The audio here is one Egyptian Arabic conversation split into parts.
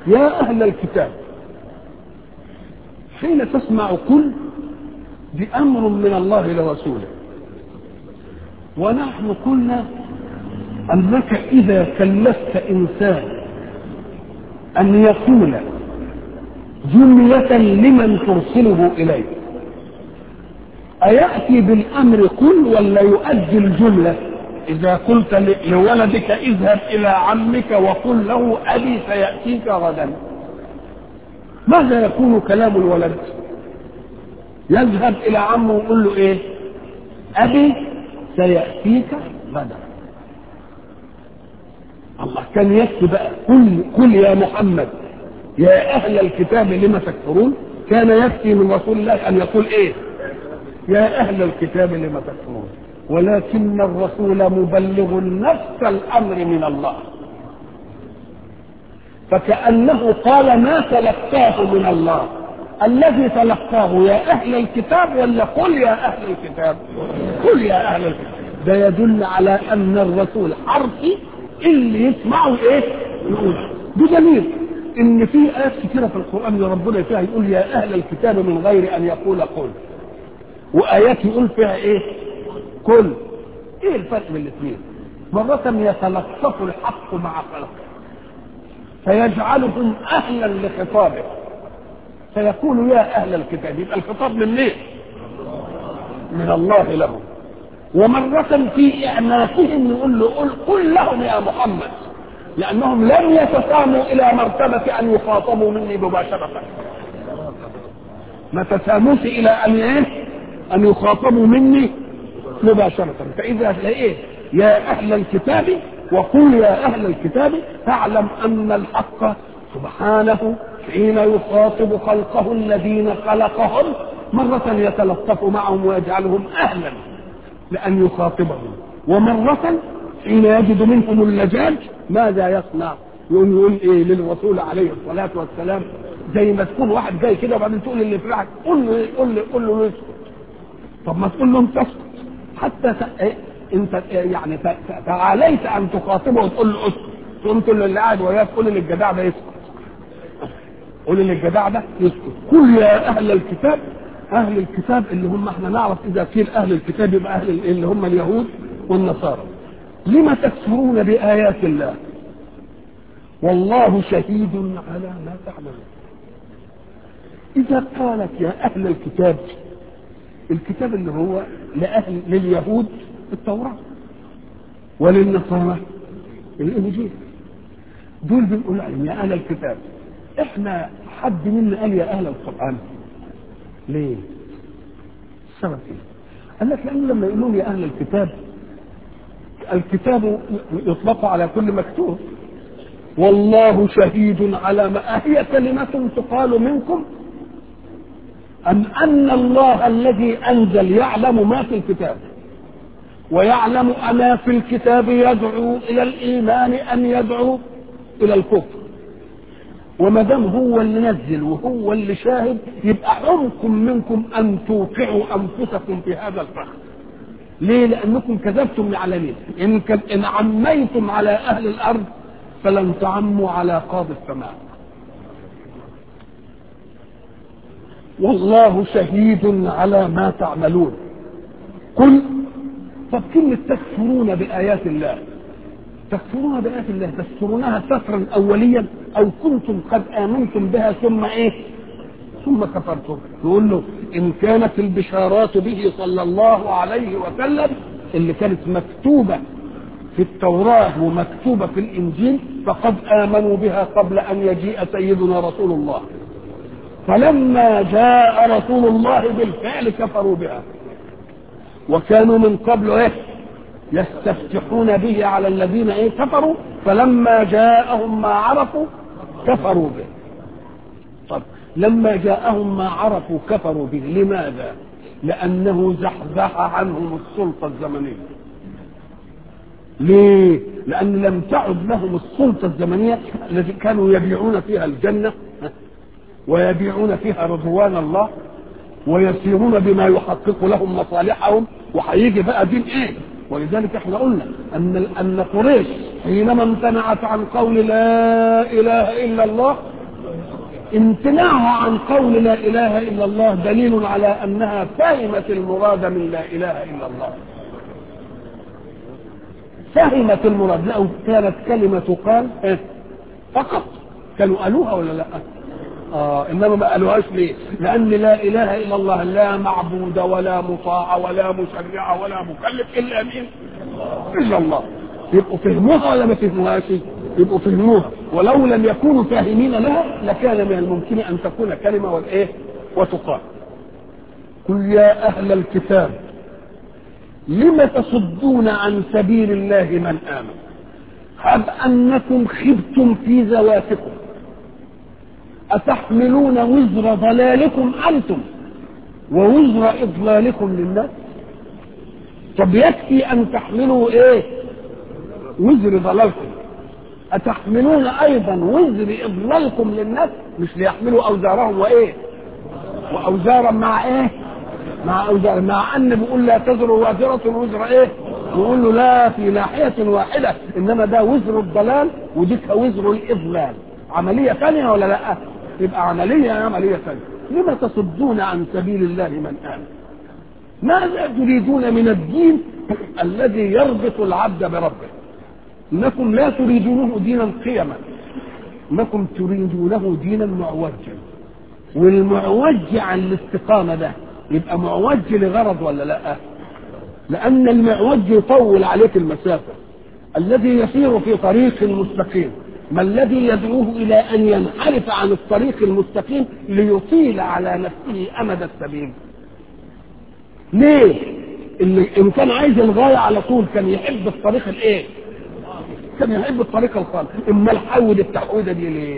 يا أهل الكتاب حين تسمع كل دي أمر من الله لرسوله ونحن قلنا أنك إذا كلفت إنسان أن يقول جملة لمن ترسله إليه أيأتي بالأمر كل ولا يؤدي الجملة إذا قلت لولدك اذهب إلى عمك وقل له أبي سيأتيك غدا ماذا يكون كلام الولد يذهب إلى عمه ويقول له إيه أبي سيأتيك غدا الله كان يكتب بقى قل قل يا محمد يا أهل الكتاب لم تكفرون كان يكفي من رسول الله أن يقول إيه يا أهل الكتاب لم تكفرون ولكن الرسول مبلغ نفس الأمر من الله فكأنه قال ما تلقاه من الله الذي تلقاه يا أهل الكتاب ولا قل يا أهل الكتاب قل يا أهل الكتاب ده يدل على أن الرسول حرفي اللي يسمعه إيه يقول بدليل إن في آيات كثيرة في القرآن ربنا فيها يقول يا أهل الكتاب من غير أن يقول قل وآيات يقول فيها إيه كل ايه الفرق بين الاثنين مرة يتلطف الحق مع خلقه فيجعلهم اهلا لخطابه فيقول يا اهل الكتاب يبقى الخطاب من مين من الله لهم ومرة في إعنافهم يقول له قل, قل لهم يا محمد لأنهم لم يتساموا إلى مرتبة أن يخاطبوا مني مباشرة ما تساموش إلى أن إيه؟ أن يخاطبوا مني مباشرة فإذا إيه يا أهل الكتاب وقل يا أهل الكتاب فاعلم أن الحق سبحانه حين يخاطب خلقه الذين خلقهم مرة يتلطف معهم ويجعلهم أهلا لأن يخاطبهم ومرة حين يجد منهم اللجاج ماذا يصنع؟ يقول يقول ايه للرسول عليه الصلاه والسلام زي ما تكون واحد جاي كده وبعدين تقول اللي في رعك قول له قول له قول له اسكت طب ما تقول له انت اسكت حتى ت... إيه؟ انت يعني ت... تعاليت ان تخاطبه وتقول له اسكت تقوم تقول له اللي قاعد وياك قول للجدع ده يسكت قول للجدع ده يسكت قل يا اهل الكتاب اهل الكتاب اللي هم احنا نعرف اذا قيل اهل الكتاب يبقى اهل اللي هم اليهود والنصارى لم تكفرون بايات الله والله شهيد على ما تعملون اذا قالت يا اهل الكتاب الكتاب اللي هو لأهل لليهود التوراة وللنصارى الإنجيل دول بنقول عليهم يا أهل الكتاب إحنا حد منا قال يا أهل القرآن ليه؟ السبب إيه؟ قال لك لأنه لما يقولون يا أهل الكتاب الكتاب يطلق على كل مكتوب والله شهيد على ما هي كلمة تقال منكم أم أن الله الذي أنزل يعلم ما في الكتاب ويعلم أما في الكتاب يدعو إلى الإيمان أم يدعو إلى الكفر وما دام هو اللي نزل وهو اللي شاهد يبقى حركم منكم أن توقعوا أنفسكم في هذا الفخ ليه؟ لأنكم كذبتم على مين؟ إن, إن عميتم على أهل الأرض فلن تعموا على قاضي السماء والله شهيد على ما تعملون قل طب كلمة تكفرون بآيات الله تكفرون بآيات الله تذكرونها سفرا أوليا أو كنتم قد آمنتم بها ثم إيه ثم كفرتم يقول له إن كانت البشارات به صلى الله عليه وسلم اللي كانت مكتوبة في التوراة ومكتوبة في الإنجيل فقد آمنوا بها قبل أن يجيء سيدنا رسول الله فلما جاء رسول الله بالفعل كفروا بها وكانوا من قبل ايه يستفتحون به على الذين ايه كفروا فلما جاءهم ما عرفوا كفروا به طب لما جاءهم ما عرفوا كفروا به لماذا لانه زحزح عنهم السلطه الزمنيه ليه لان لم تعد لهم السلطه الزمنيه التي كانوا يبيعون فيها الجنه ويبيعون فيها رضوان الله ويسيرون بما يحقق لهم مصالحهم وهيجي بقى دين ايه ولذلك احنا قلنا ان ان قريش حينما امتنعت عن قول لا اله الا الله امتناعها عن قول لا اله الا الله دليل على انها فهمت المراد من لا اله الا الله فهمت المراد لو كانت كلمة تقال إيه؟ فقط كانوا قالوها ولا لا آه إنما ما قالوهاش ليه لأن لا إله إلا الله لا معبود ولا مطاع ولا مشرع ولا مكلف إلا مين إلا الله يبقوا فهموها ولا ما فهموهاش يبقوا فهموها ولو لم يكونوا فاهمين لها لكان من الممكن أن تكون كلمة والإيه وتقال قل يا أهل الكتاب لم تصدون عن سبيل الله من آمن هب أنكم خبتم في ذواتكم أتحملون وزر ضلالكم أنتم ووزر إضلالكم للناس طب يكفي أن تحملوا إيه وزر ضلالكم أتحملون أيضا وزر إضلالكم للناس مش ليحملوا أوزارهم وإيه وأوزارا مع إيه مع أوزار مع أن بيقول لا تزر وازرة وزر إيه يقول له لا في ناحية واحدة إنما ده وزر الضلال وديك وزر الإضلال عملية ثانية ولا لا يبقى عملية عملية ثانية لما تصدون عن سبيل الله من آمن ماذا تريدون من الدين الذي يربط العبد بربه انكم لا تريدونه دينا قيما انكم تريدونه دينا معوجا والمعوج عن الاستقامه ده يبقى معوج لغرض ولا لا لان المعوج يطول عليك المسافه الذي يسير في طريق مستقيم ما الذي يدعوه الى ان ينحرف عن الطريق المستقيم ليطيل على نفسه امد السبيل ليه اللي ان كان عايز الغايه على طول كان يحب الطريق الايه كان يحب الطريق الخالص اما الحود التحويده دي ليه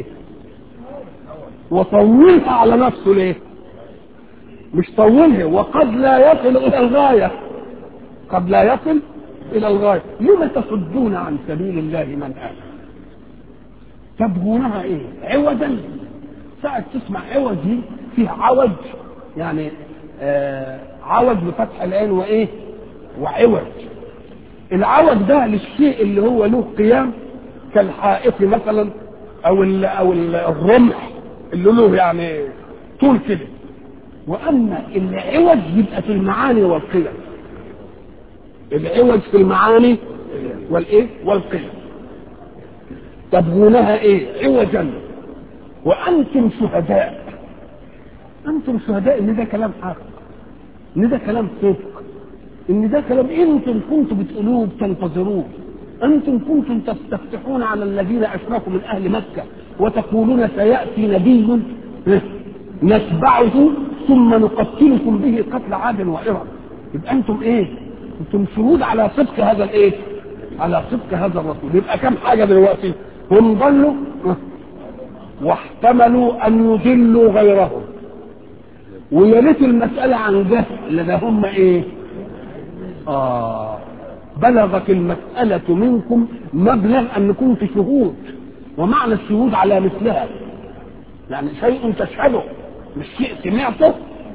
وطولها على نفسه ليه مش طولها وقد لا يصل الى الغايه قد لا يصل الى الغايه لم تصدون عن سبيل الله من امن تبغونها ايه عوجا ساعة تسمع عوج دي فيه عوج يعني آه عوج بفتح العين وايه وعوج العوج ده للشيء اللي هو له قيام كالحائط مثلا او ال او ال الرمح اللي له يعني طول كده واما العوج يبقى في المعاني والقيم العوج في المعاني والايه والقيم تبغونها ايه عوجا وانتم شهداء انتم شهداء ان ده كلام حق ان ده كلام صدق ان ده كلام انتم كنتم بتقولوه بتنتظروه انتم كنتم تستفتحون على الذين اشركوا من اهل مكه وتقولون سياتي نبي نتبعه ثم نقتلكم به قتل عاد وارم يبقى انتم ايه انتم شهود على صدق هذا الايه على صدق هذا الرسول يبقى كم حاجه دلوقتي هم ضلوا واحتملوا ان يضلوا غيرهم ويا ريت المساله عن جهل ده هم ايه آه بلغت المسألة منكم مبلغ أنكم في شهود ومعنى الشهود على مثلها يعني شيء تشهده مش شيء سمعته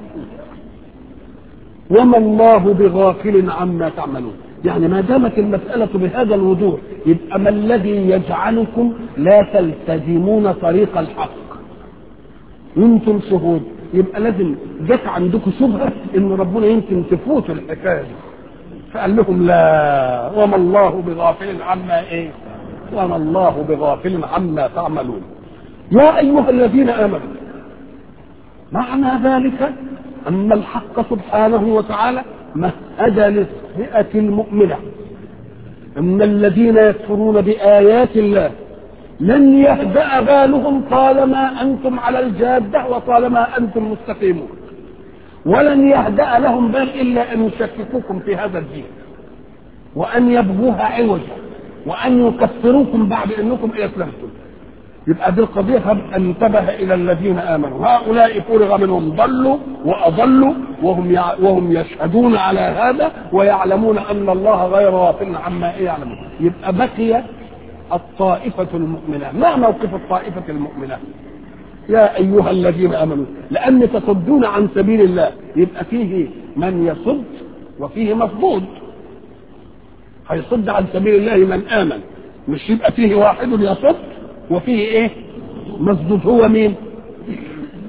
وما الله بغافل عما تعملون يعني ما دامت المسألة بهذا الوضوح يبقى ما الذي يجعلكم لا تلتزمون طريق الحق انتم شهود يبقى لازم جت عندكم شبهة ان ربنا يمكن تفوت الحكاية دي فقال لهم لا وما الله بغافل عما ايه وما الله بغافل عما تعملون يا ايها الذين امنوا معنى ذلك ان الحق سبحانه وتعالى مهد للفئه المؤمنه ان الذين يكفرون بايات الله لن يهدأ بالهم طالما انتم على الجاده وطالما انتم مستقيمون ولن يهدأ لهم بال إلا أن يشككوكم في هذا الدين وأن يبغوها عوجا وأن يكفروكم بعد أنكم أسلمتم يبقى دي القضية انتبه إلى الذين آمنوا هؤلاء فرغ منهم ضلوا وأضلوا وهم يع... وهم يشهدون على هذا ويعلمون أن الله غير غافل عما يعلمون يبقى بقي الطائفة المؤمنة ما موقف الطائفة المؤمنة يا ايها الذين امنوا لان تصدون عن سبيل الله يبقى فيه من يصد وفيه مصدود هيصد عن سبيل الله من امن مش يبقى فيه واحد يصد وفيه ايه مصدود هو مين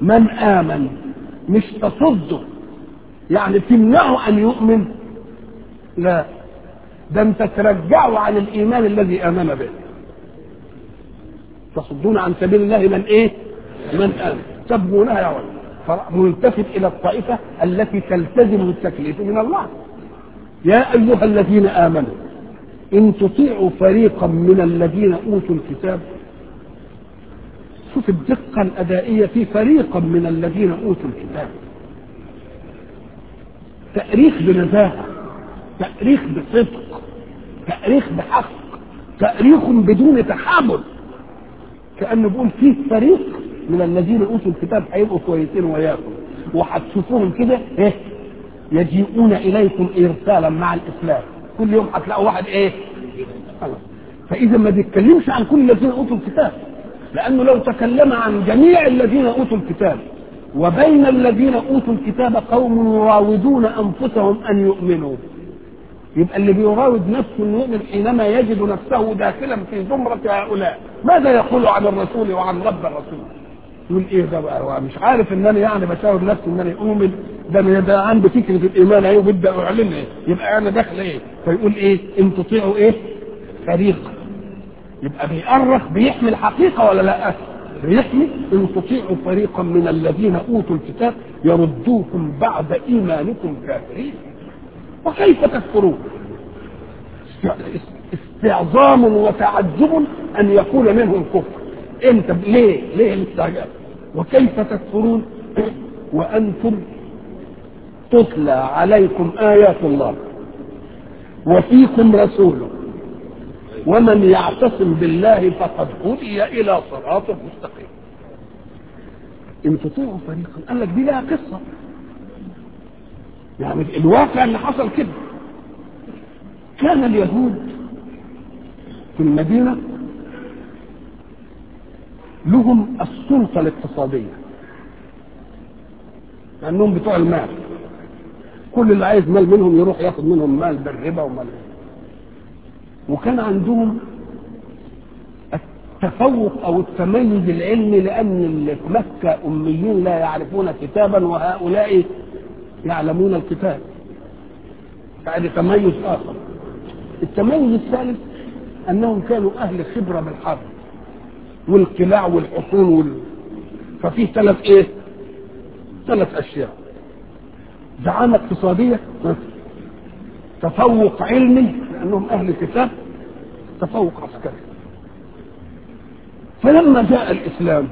من آمن مش تصده يعني تمنعه أن يؤمن لا ده أنت ترجعه عن الإيمان الذي آمن به تصدون عن سبيل الله من إيه؟ من آمن تبغونها يا ولد ملتفت إلى الطائفة التي تلتزم التكليف من الله يا أيها الذين آمنوا إن تطيعوا فريقا من الذين أوتوا الكتاب شوف الدقة الأدائية في فريقا من الذين أوتوا الكتاب تأريخ بنزاهة تأريخ بصدق تأريخ بحق تأريخ بدون تحامل كأنه بيقول فيه فريق من الذين أوتوا الكتاب هيبقوا كويسين وياكم وهتشوفوهم كده إيه يجيئون إليكم إرسالا مع الإسلام كل يوم هتلاقوا واحد إيه فإذا ما بيتكلمش عن كل الذين أوتوا الكتاب لأنه لو تكلم عن جميع الذين أوتوا الكتاب وبين الذين أوتوا الكتاب قوم يراودون أنفسهم أن يؤمنوا يبقى اللي بيراود نفسه انه يؤمن حينما يجد نفسه داخلا في زمرة هؤلاء ماذا يقول عن الرسول وعن رب الرسول يقول ايه ده بقى هو مش عارف ان انا يعني بشاور نفسي ان انا اؤمن ده انا ده عندي فكره الايمان اهي وببدا اعلن ايه يبقى انا داخل ايه فيقول ايه ان تطيعوا ايه فريق يبقى بيأرخ بيحمي الحقيقه ولا لا بيحمي ان تطيعوا فريقا من الذين اوتوا الكتاب يردوكم بعد ايمانكم كافرين وكيف تكفرون استعظام وتعجب ان يكون منهم كفر انت ليه ليه الاستعجاب وكيف تكفرون وانتم تتلى عليكم ايات الله وفيكم رسوله ومن يعتصم بالله فقد هدي الى صراط مستقيم ان تطيعوا فريقا قال لك دي لها قصه يعني الواقع اللي حصل كده كان اليهود في المدينة لهم السلطة الاقتصادية لأنهم بتوع المال كل اللي عايز مال منهم يروح ياخد منهم مال بالربا ومال وكان عندهم التفوق او التميز العلمي لان اللي في مكه اميين لا يعرفون كتابا وهؤلاء يعلمون الكتاب فهذا تميز اخر التميز الثالث انهم كانوا اهل خبره بالحرب والقلاع والحصون وال... ففيه ثلاث ايه ثلاث اشياء زعامه اقتصاديه تفوق علمي لانهم اهل كتاب تفوق عسكري فلما جاء الاسلام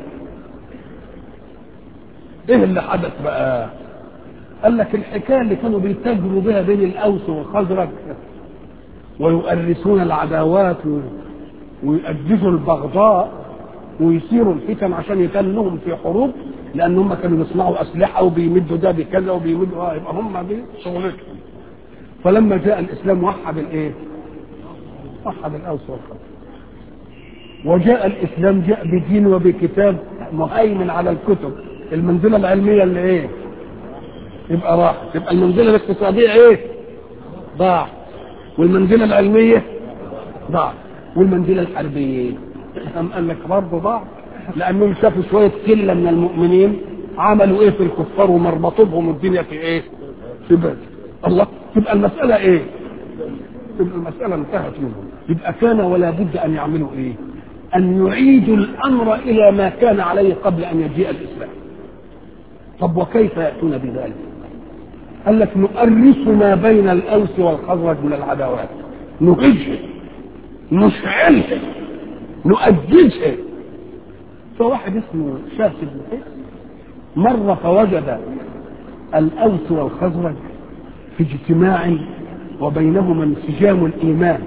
ايه اللي حدث بقى قال لك الحكايه اللي كانوا بيتاجروا بها بين الاوس والخزرج ويؤرسون العداوات ويؤججوا البغضاء ويثيروا الفتن عشان يتنهم في حروب لان هم كانوا بيصنعوا اسلحه وبيمدوا ده بكذا وبيمدوا اه يبقى هم دي شغلتهم فلما جاء الاسلام وحد الايه؟ وحد الاوس والخزرج وجاء الاسلام جاء بدين وبكتاب مهيمن على الكتب المنزله العلميه اللي ايه؟ يبقى راح يبقى المنزله الاقتصاديه ايه؟ ضاع والمنزله العلميه ضاع والمنزله الحربيه قام قال لك برضه ضاع لانهم شافوا شويه قله من المؤمنين عملوا ايه في الكفار ومربطوا بهم الدنيا في ايه؟ في بلد الله تبقى المساله ايه؟ تبقى المساله انتهت منهم يبقى كان ولا بد ان يعملوا ايه؟ ان يعيدوا الامر الى ما كان عليه قبل ان يجيء الاسلام طب وكيف ياتون بذلك؟ قال لك نؤرس ما بين الاوس والخزرج من العداوات نهجها نشعلها نؤججها فواحد اسمه شاس بن قيس مر فوجد الاوس والخزرج في اجتماع وبينهما انسجام الايمان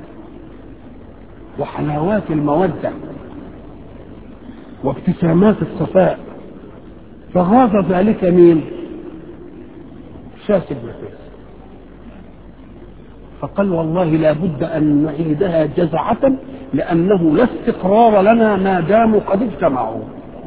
وحلاوات الموده وابتسامات الصفاء فغاض ذلك مين؟ شاس بن قيس فقال والله لا بد أن نعيدها جزعة لأنه لا استقرار لنا ما داموا قد اجتمعوا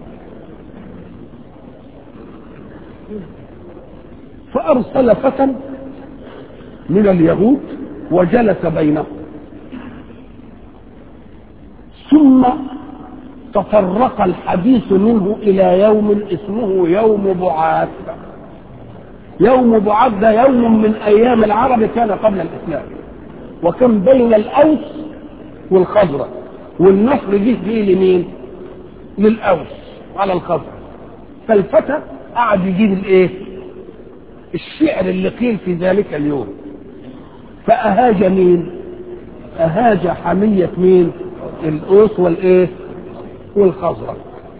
فأرسل فتى من اليهود وجلس بينهم ثم تطرق الحديث منه الى يوم اسمه يوم بعاث يوم بعاث ده يوم من ايام العرب كان قبل الاسلام وكان بين الاوس والخزرج والنصر جه فيه لمين للاوس على الخزرج فالفتى قعد يجيب الايه الشعر اللي قيل في ذلك اليوم فاهاج مين اهاج حميه مين الاوس والايه والخزرج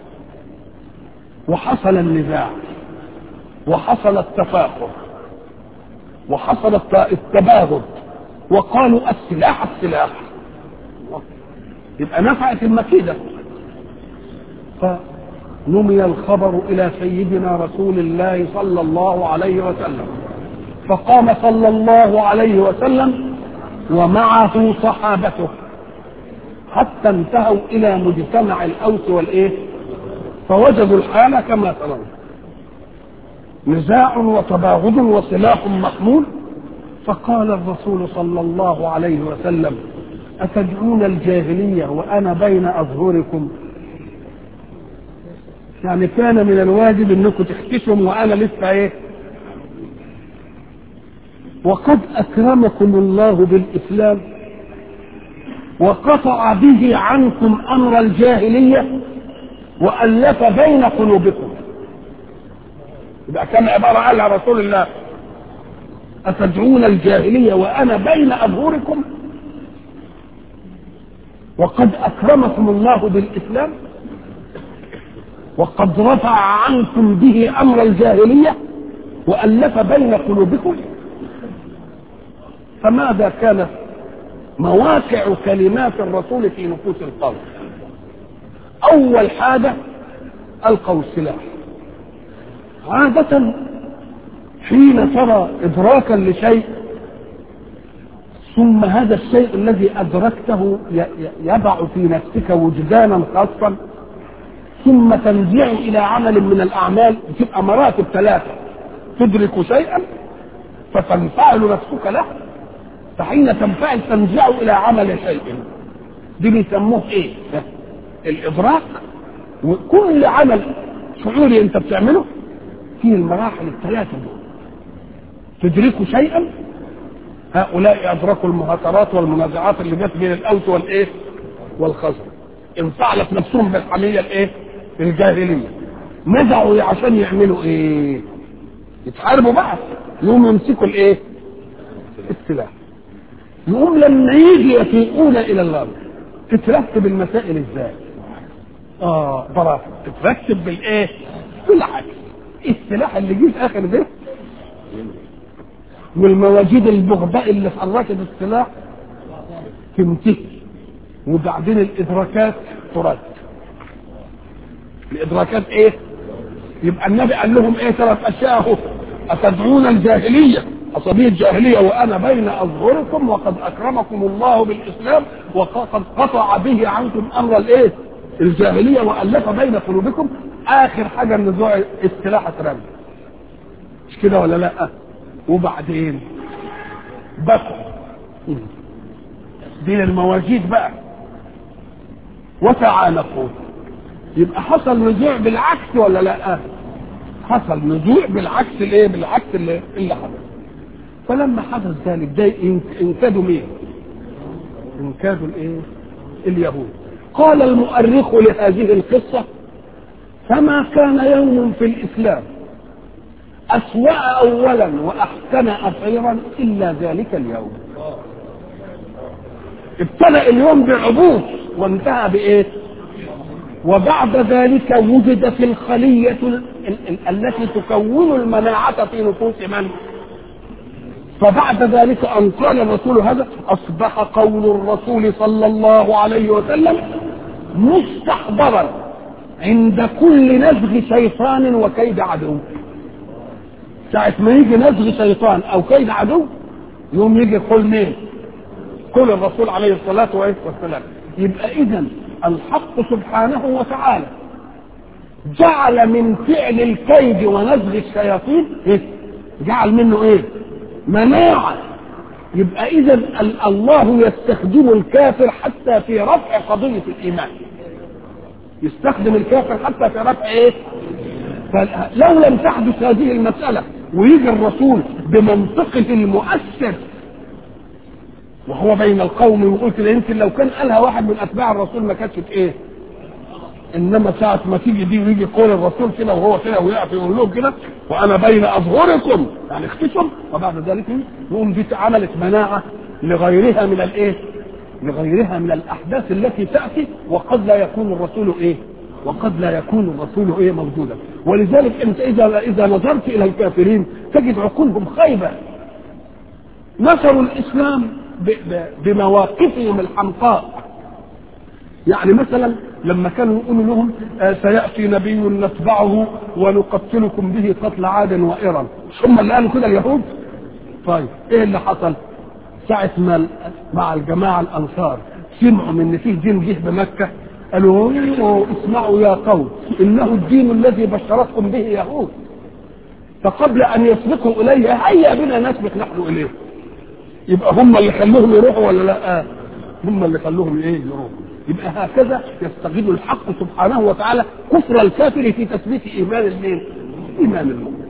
وحصل النزاع وحصل التفاخر وحصل التباغض وقالوا السلاح السلاح يبقى نفعت المكيدة فنمي الخبر إلى سيدنا رسول الله صلى الله عليه وسلم فقام صلى الله عليه وسلم ومعه صحابته حتى انتهوا الى مجتمع الاوس والايه فوجدوا الحاله كما ترون نزاع وتباغض وسلاح محمول فقال الرسول صلى الله عليه وسلم أتدعون الجاهلية وأنا بين أظهركم يعني كان من الواجب أنكم تختشم وأنا لسه إيه وقد أكرمكم الله بالإسلام وقطع به عنكم امر الجاهليه والف بين قلوبكم يبقى كان عباره قالها رسول الله اتدعون الجاهليه وانا بين اظهركم وقد اكرمكم الله بالاسلام وقد رفع عنكم به امر الجاهليه والف بين قلوبكم فماذا كانت مواقع كلمات الرسول في نفوس القوم اول حاجه القوا السلاح عاده حين ترى ادراكا لشيء ثم هذا الشيء الذي ادركته يضع في نفسك وجدانا خاصا ثم تنزع الى عمل من الاعمال تبقى مراتب ثلاثه تدرك شيئا فتنفعل نفسك له فحين تنفعل تنزع الى عمل شيء دي بيسموه ايه الادراك وكل عمل شعوري انت بتعمله فيه المراحل الثلاثه دول تدرك شيئا هؤلاء ادركوا المهاترات والمنازعات اللي جت بين الاوس والايه والخزرج انفعلت نفسهم بالحميه الايه الجاهليه نزعوا عشان يعملوا ايه يتحاربوا بعض يقوموا يمسكوا الايه السلاح يقوم لما يجي يفيقون الى الغرب تترتب المسائل ازاي اه برافو تترتب بالايه بالعكس السلاح اللي جه في اخر ده والمواجيد البغباء اللي حركت السلاح تنتهي وبعدين الادراكات ترد الادراكات ايه يبقى النبي قال لهم ايه ثلاث اشياء اهو اتدعون الجاهليه عصبية الجاهلية وأنا بين أظهركم وقد أكرمكم الله بالإسلام وقد قطع به عنكم أمر الإيه؟ الجاهلية وألف بين قلوبكم آخر حاجة النزوع السلاح اترمى مش كده ولا لأ؟ وبعدين بكوا دي للمواجيد بقى وتعانقوا يبقى حصل نزوع بالعكس ولا لا حصل نزوع بالعكس الايه بالعكس اللي, اللي حصل فلما حدث ذلك ده انكادوا مين انكادوا الايه اليهود قال المؤرخ لهذه القصة فما كان يوم في الإسلام أسوأ أولا وأحسن أخيرا إلا ذلك اليوم ابتدأ اليوم بعبوس وانتهى بإيه وبعد ذلك وجد في الخلية ال- ال- التي تكون المناعة في نفوس من فبعد ذلك أن قال الرسول هذا أصبح قول الرسول صلى الله عليه وسلم مستحضرا عند كل نزغ شيطان وكيد عدو ساعة ما يجي نزغ شيطان أو كيد عدو يوم يجي قول مين قول الرسول عليه الصلاة والسلام يبقى إذا الحق سبحانه وتعالى جعل من فعل الكيد ونزغ الشياطين إيه؟ جعل منه ايه مناعة يبقى اذا ال- الله يستخدم الكافر حتى في رفع قضية الايمان يستخدم الكافر حتى في رفع ايه فلو لم تحدث هذه المسألة ويجي الرسول بمنطقه المؤثر وهو بين القوم ويقول كده يمكن لو كان قالها واحد من اتباع الرسول ما كانتش ايه انما ساعة ما تيجي دي ويجي قول الرسول كده وهو كده ويقف يقول لهم كده وانا بين اظهركم يعني اختشم وبعد ذلك يقوم دي عملت مناعة لغيرها من الايه؟ لغيرها من الاحداث التي تاتي وقد لا يكون الرسول ايه؟ وقد لا يكون الرسول ايه موجودا ولذلك انت اذا اذا نظرت الى الكافرين تجد عقولهم خايبه نصروا الاسلام بمواقفهم الحمقاء يعني مثلا لما كانوا يقولوا لهم آه سياتي نبي نتبعه ونقتلكم به قتل عاد وارم مش هم اللي قالوا كده اليهود طيب ايه اللي حصل ساعة ما مع الجماعة الأنصار سمعوا من إن فيه دين جه بمكة قالوا اسمعوا يا قوم إنه الدين الذي بشرتكم به يهود فقبل أن يسبقوا إليه هيا بنا نسبق نحن إليه يبقى هم اللي خلوهم يروحوا ولا لا هم اللي خلوهم ايه يروحوا يبقى هكذا يستغل الحق سبحانه وتعالى كفر الكافر في تثبيت ايمان المين ايمان المؤمن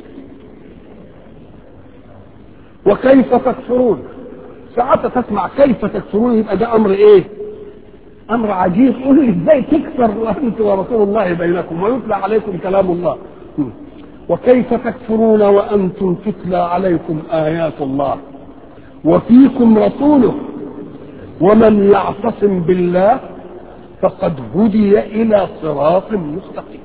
وكيف تكفرون ساعات تسمع كيف تكفرون يبقى ده امر ايه امر عجيب قول لي ازاي تكفر وانت ورسول الله بينكم ويتلى عليكم كلام الله وكيف تكفرون وانتم تتلى عليكم ايات الله وفيكم رسوله ومن يعتصم بالله فقد هدي الى صراط مستقيم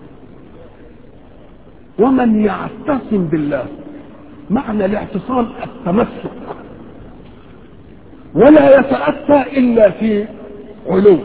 ومن يعتصم بالله معنى الاعتصام التمسك ولا يتأتى إلا في علو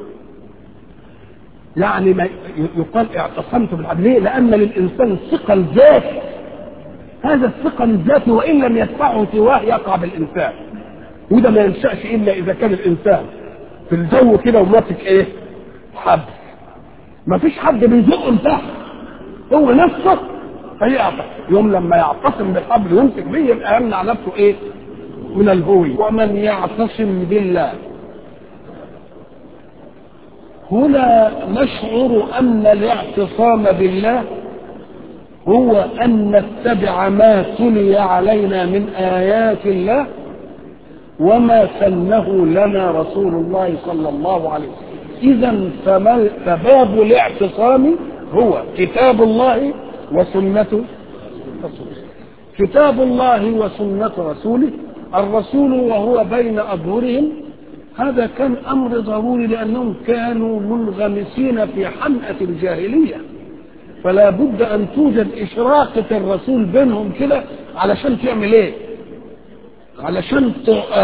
يعني ما يقال اعتصمت بالعدل ليه؟ لأن للإنسان ثقل ذاتي هذا الثقل الذاتي وإن لم يدفعه سواه يقع بالإنسان وده ما ينشأش إلا إذا كان الإنسان في الجو كده وماسك إيه؟ حبل ما فيش حد بيزقه لتحت هو نفسه فيعطس يوم لما يعتصم بالحبل ويمسك بيه يبقى يمنع نفسه ايه؟ من الهوي ومن يعتصم بالله هنا نشعر ان الاعتصام بالله هو ان نتبع ما تلي علينا من ايات الله وما سنه لنا رسول الله صلى الله عليه وسلم اذا فباب الاعتصام هو كتاب الله وسنة رسوله كتاب الله وسنة رسوله الرسول وهو بين أظهرهم هذا كان أمر ضروري لأنهم كانوا منغمسين في حمأة الجاهلية فلا بد أن توجد إشراقة الرسول بينهم كده علشان تعمل إيه؟ علشان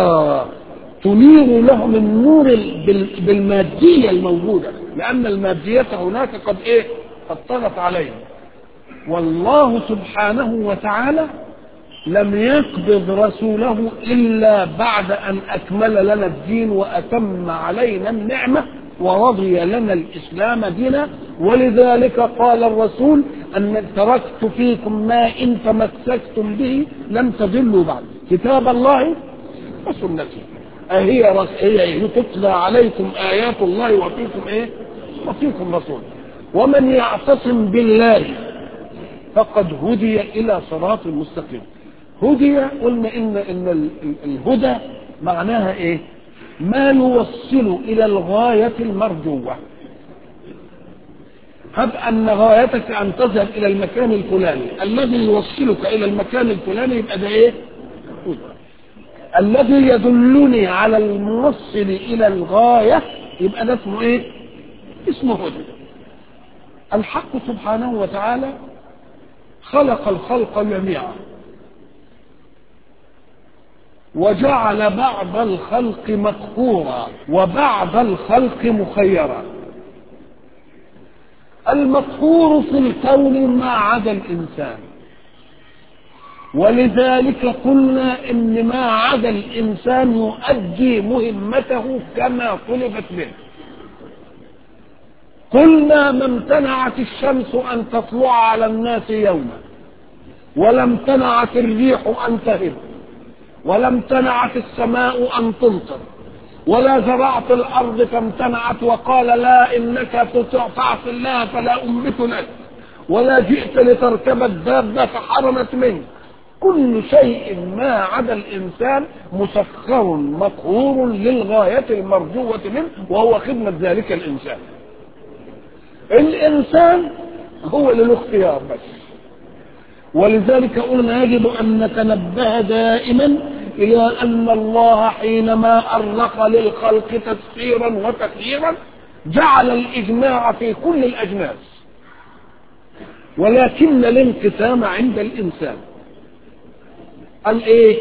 تنير لهم النور بالمادية الموجودة لأن المادية هناك قد إيه؟ قد طغت عليهم والله سبحانه وتعالى لم يقبض رسوله الا بعد ان اكمل لنا الدين واتم علينا النعمه ورضي لنا الاسلام دينا ولذلك قال الرسول ان تركت فيكم ما ان تمسكتم به لم تضلوا بعد كتاب الله وسنته أهي رس... هي تتلى عليكم آيات الله وفيكم إيه؟ وفيكم رسول ومن يعتصم بالله فقد هدي الى صراط مستقيم هدي قلنا ان ان الهدى معناها ايه ما يوصل الى الغايه المرجوه هب ان غايتك ان تذهب الى المكان الفلاني الذي يوصلك الى المكان الفلاني يبقى ده ايه هدى الذي يدلني على الموصل الى الغايه يبقى ده اسمه ايه اسمه هدى الحق سبحانه وتعالى خلق الخلق جميعا وجعل بعض الخلق مقهورا وبعض الخلق مخيرا المقهور في الكون ما عدا الانسان ولذلك قلنا ان ما عدا الانسان يؤدي مهمته كما طلبت منه قلنا ما امتنعت الشمس ان تطلع على الناس يوما ولا امتنعت الريح ان تهب ولا امتنعت السماء ان تمطر ولا زرعت الارض فامتنعت وقال لا انك تعصي الله فلا انبت لك ولا جئت لتركب الدابه فحرمت منك كل شيء ما عدا الانسان مسخر مقهور للغايه المرجوه منه وهو خدمه ذلك الانسان الانسان هو اللي له اختيار بس ولذلك قلنا يجب ان نتنبه دائما الى ان الله حينما ارق للخلق تسخيرا وتسييرا جعل الاجماع في كل الاجناس ولكن الانقسام عند الانسان قال ايه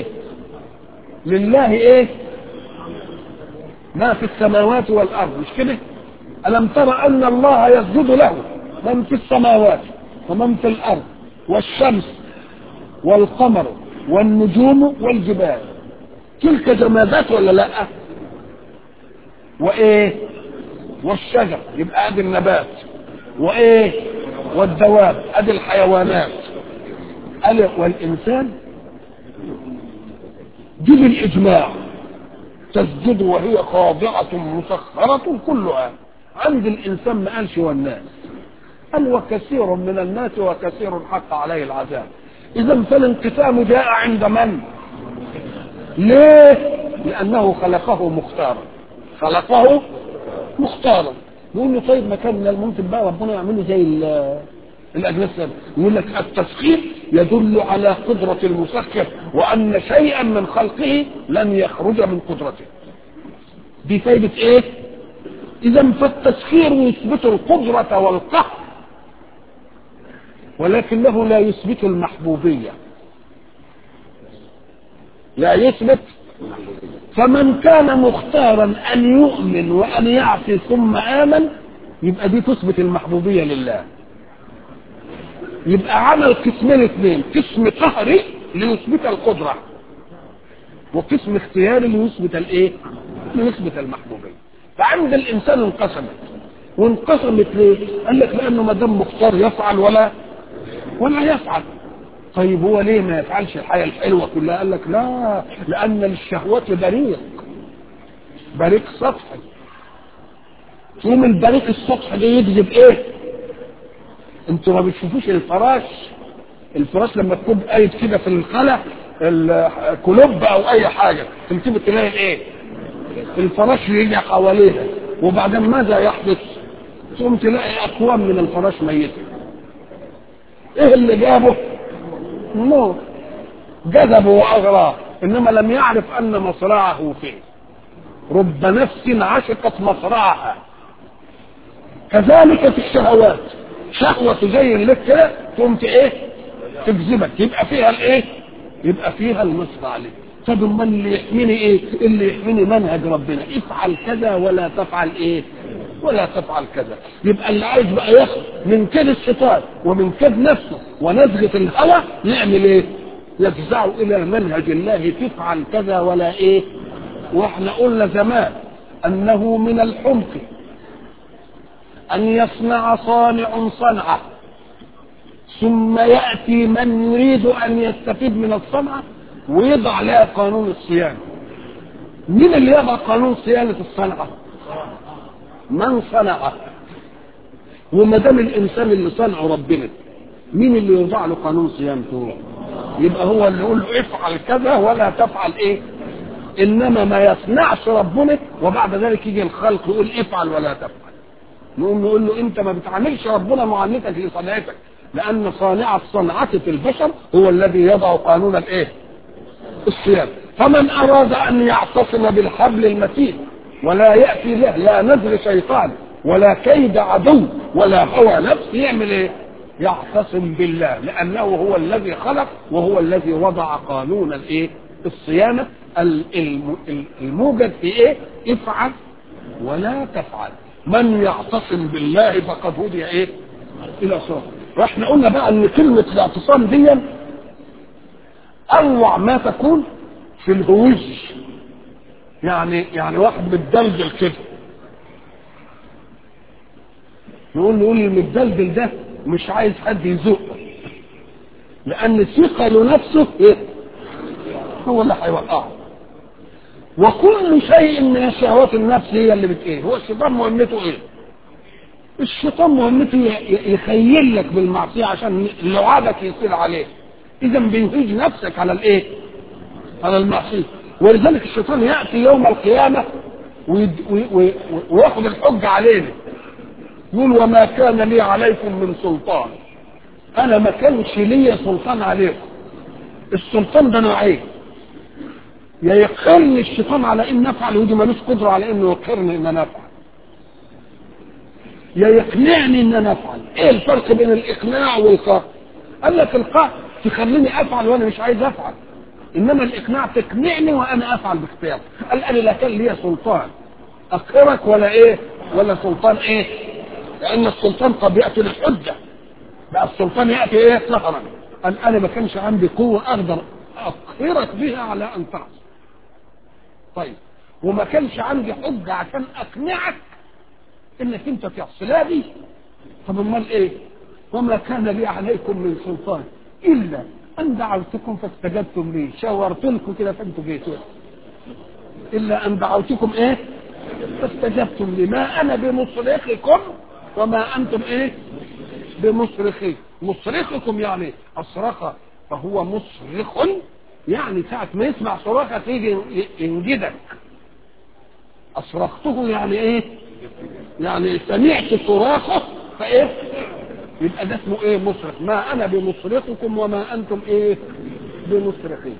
لله ايه ما في السماوات والارض مش كده الم تر ان الله يسجد له من في السماوات ومن في الارض والشمس والقمر والنجوم والجبال تلك جمادات ولا لا وايه والشجر يبقى ادي النبات وايه والدواب ادي الحيوانات قال والانسان دي بالاجماع تسجد وهي خاضعة مسخرة كلها عند الانسان ما قالش والناس قال وكثير من الناس وكثير حق عليه العذاب اذا فالانقسام جاء عند من ليه لانه خلقه مختارا خلقه مختارا يقول له طيب ما كان من الممكن بقى ربنا يعمله زي الاجناس يقول لك التسخير يدل على قدرة المسخر وان شيئا من خلقه لن يخرج من قدرته دي فايدة ايه اذا فالتسخير يثبت القدرة والقهر ولكنه لا يثبت المحبوبية لا يثبت فمن كان مختارا ان يؤمن وان يعصي ثم امن يبقى دي تثبت المحبوبية لله يبقى عمل قسمين اثنين قسم قهري ليثبت القدرة وقسم اختياري ليثبت الايه ليثبت المحبوبية فعند الانسان انقسمت وانقسمت ليه قال لك لانه ما دام مختار يفعل ولا ولا يفعل طيب هو ليه ما يفعلش الحياة الحلوة كلها قال لك لا لان للشهوات بريق بريق سطحي يوم البريق السطحي ده يجذب ايه انتوا ما بتشوفوش الفراش الفراش لما تكون قايد كده في الخلا الكلوب او اي حاجه تمسكه تلاقي ايه الفراش يجي حواليها وبعدين ماذا يحدث ثم تلاقي اقوام من الفراش ميته ايه اللي جابه النور جذبه واغراه انما لم يعرف ان مصرعه فيه رب نفس عشقت مصرعها كذلك في الشهوات شهوة تزين لك كده تقوم ايه تجذبك يبقى فيها الايه يبقى فيها المصرع عليك طب امال اللي يحميني ايه اللي يحميني منهج ربنا افعل كذا ولا تفعل ايه ولا تفعل كذا يبقى اللي عايز بقى ياخد من كيد الشيطان ومن كيد نفسه ونزغة الهوى يعمل ايه يفزع الى منهج الله تفعل كذا ولا ايه واحنا قلنا زمان انه من الحمق ان يصنع صانع صنعه ثم ياتي من يريد ان يستفيد من الصنعه ويضع لها قانون الصيانه مين اللي يضع قانون صيانه الصنعه من صنعه وما دام الانسان اللي صنعه ربنا مين اللي يوضع له قانون صيانته يبقى هو اللي يقول له افعل كذا ولا تفعل ايه انما ما يصنعش ربنا وبعد ذلك يجي الخلق يقول افعل ولا تفعل نقوم نقول له انت ما بتعاملش ربنا معاملتك لصنعتك لان صانع الصنعة في البشر هو الذي يضع قانون الايه الصيانة فمن اراد ان يعتصم بالحبل المتين ولا يأتي له لا نزل شيطان ولا كيد عدو ولا هوى نفس يعمل ايه يعتصم بالله لانه هو الذي خلق وهو الذي وضع قانون الايه الصيانة الموجد في ايه افعل ولا تفعل من يعتصم بالله فقد هدي ايه الى صراط واحنا قلنا بقى ان كلمة الاعتصام دي اروع ما تكون في الهوج يعني يعني واحد متدلدل كده يقول يقول المتدلدل ده مش عايز حد يزقه لان ثقله نفسه ايه هو اللي هيوقعه وكل شيء من الشهوات النفس هي اللي بت ايه هو الشيطان مهمته ايه الشيطان مهمته ي- يخيل لك بالمعصيه عشان لعابك يصير عليه اذا بيهيج نفسك على الايه على المعصيه ولذلك الشيطان ياتي يوم القيامه ويد- وي- وي- وياخذ الحجه علينا يقول وما كان لي عليكم من سلطان انا ما كانش لي سلطان عليكم السلطان ده نوعين يا يقرني الشيطان على ان افعل ودي ملوش قدره على انه يقرني ان انا افعل يا يقنعني ان انا افعل ايه الفرق بين الاقناع والقهر قال لك القهر تخليني افعل وانا مش عايز افعل انما الاقناع تقنعني وانا افعل باختيار قال انا لا كان لي سلطان اقهرك ولا ايه ولا سلطان ايه لان السلطان قد ياتي للحجه بقى السلطان ياتي ايه قهرا قال انا ما كانش عندي قوه اقدر اقهرك بها على ان تعصي طيب وما كانش عندي حجه عشان اقنعك انك انت تعصي لا دي طب امال ايه وما كان لي عليكم من سلطان الا ان دعوتكم فاستجبتم لي شاورت لكم كده فانتوا جيتوا الا ان دعوتكم ايه فاستجبتم لي ما انا بمصرخكم وما انتم ايه بمصرخي مصرخكم يعني اصرخ فهو مصرخ يعني ساعة ما يسمع صراخك يجي ينجدك أصرخته يعني إيه؟ يعني سمعت صراخه فإيه؟ يبقى ده اسمه إيه مصرخ ما أنا بمصرخكم وما أنتم إيه؟ بمصرخين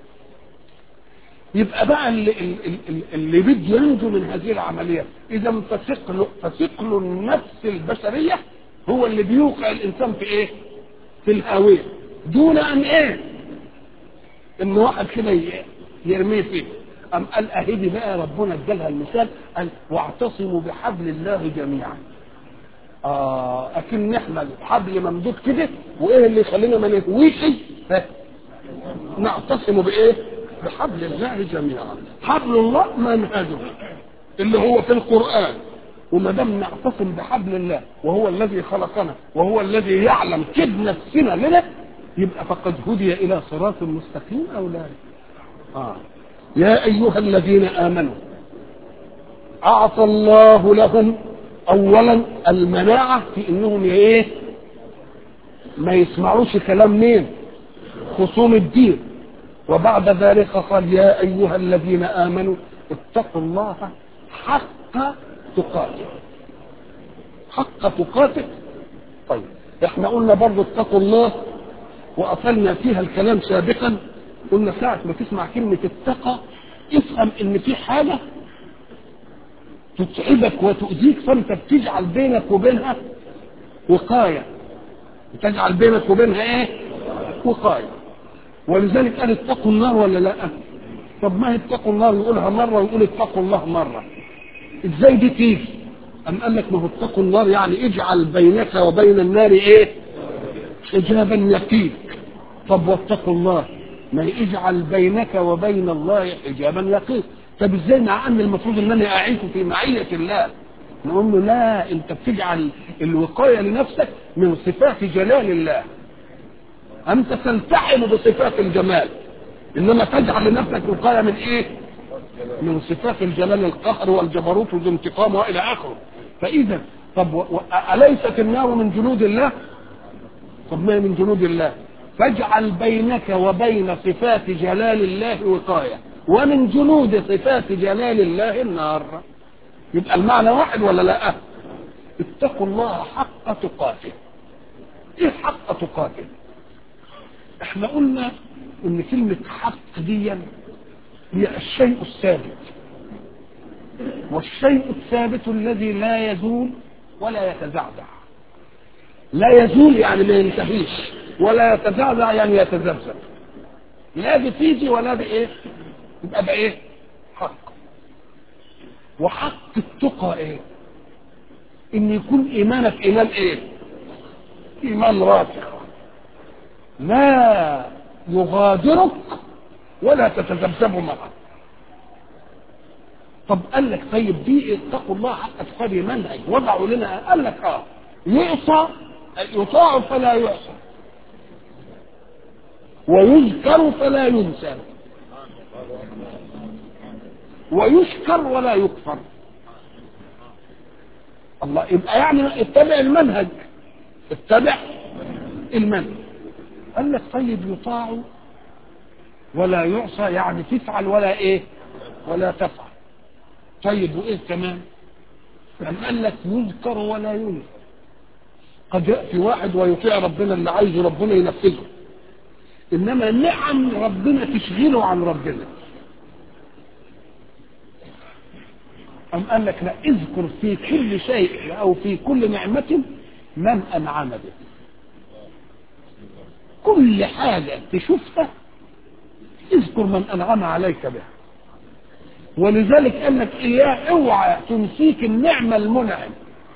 يبقى بقى اللي, اللي, اللي بده ينجو من هذه العملية إذا فثقل فثقل النفس البشرية هو اللي بيوقع الإنسان في إيه؟ في الهاوية دون أن إيه؟ إن واحد كده ي- يرميه فيه أم قال أهدي بقى ربنا ادالها المثال قال واعتصموا بحبل الله جميعا آه أكن احنا الحبل ممدود كده وإيه اللي يخلينا ما نهويش ها؟ نعتصم بإيه؟ بحبل الله جميعا حبل الله منهجه اللي هو في القرآن وما دام نعتصم بحبل الله وهو الذي خلقنا وهو الذي يعلم كد نفسنا لنا يبقى فقد هدي الى صراط مستقيم او لا آه. يا ايها الذين امنوا اعطى الله لهم اولا المناعه في انهم ايه ما يسمعوش كلام مين خصوم الدين وبعد ذلك قال يا ايها الذين امنوا اتقوا الله حق تقاته حق تقاته طيب احنا قلنا برضه اتقوا الله وقفلنا فيها الكلام سابقا قلنا ساعة ما تسمع كلمة اتقى افهم ان في حاجة تتعبك وتؤذيك فانت بتجعل بينك وبينها وقاية بتجعل بينك وبينها ايه وقاية ولذلك قال اتقوا النار ولا لا طب ما هي اتقوا النار يقولها مرة ويقول اتقوا الله مرة ازاي دي تيجي أم قال لك ما هو اتقوا النار يعني اجعل بينك وبين النار ايه حجابا يقيك طب واتقوا الله ما يجعل بينك وبين الله حجابا يقيك طب ازاي مع ان المفروض ان انا اعيش في معية الله نقول له لا انت بتجعل الوقاية لنفسك من صفات جلال الله انت تلتحم بصفات الجمال انما تجعل لنفسك وقاية من ايه من صفات الجلال القهر والجبروت والانتقام والى اخره فاذا طب و- و- اليست النار من جنود الله طب ما هي من جنود الله فاجعل بينك وبين صفات جلال الله وقاية ومن جنود صفات جلال الله النار يبقى المعنى واحد ولا لا اتقوا الله حق تقاته ايه حق تقاته احنا قلنا ان كلمة حق دي هي الشيء الثابت والشيء الثابت الذي لا يزول ولا يتزعزع لا يزول يعني ما ينتهيش ولا يتزعزع يعني يتذبذب لا بتيجي ولا بايه يبقى بايه حق وحق التقى ايه ان يكون ايمانك ايمان ايه ايمان راسخ لا يغادرك ولا تتذبذب معه طب قال لك طيب دي اتقوا الله حق تقاته منهج وضعوا لنا قال لك اه يعصى يطاع فلا يعصى ويذكر فلا ينسى ويشكر ولا يكفر الله يبقى يعني اتبع المنهج اتبع المنهج قال لك طيب يطاع ولا يعصى يعني تفعل ولا ايه ولا تفعل طيب وايه كمان أم قال لك يذكر ولا ينكر قد يأتي واحد ويطيع ربنا اللي عايزه ربنا ينفذه إنما نعم ربنا تشغله عن ربنا أم قال لك لا اذكر في كل شيء أو في كل نعمة من أنعم به كل حاجة تشوفها اذكر من أنعم عليك بها ولذلك قال لك إياه اوعى تنسيك النعمة المنعم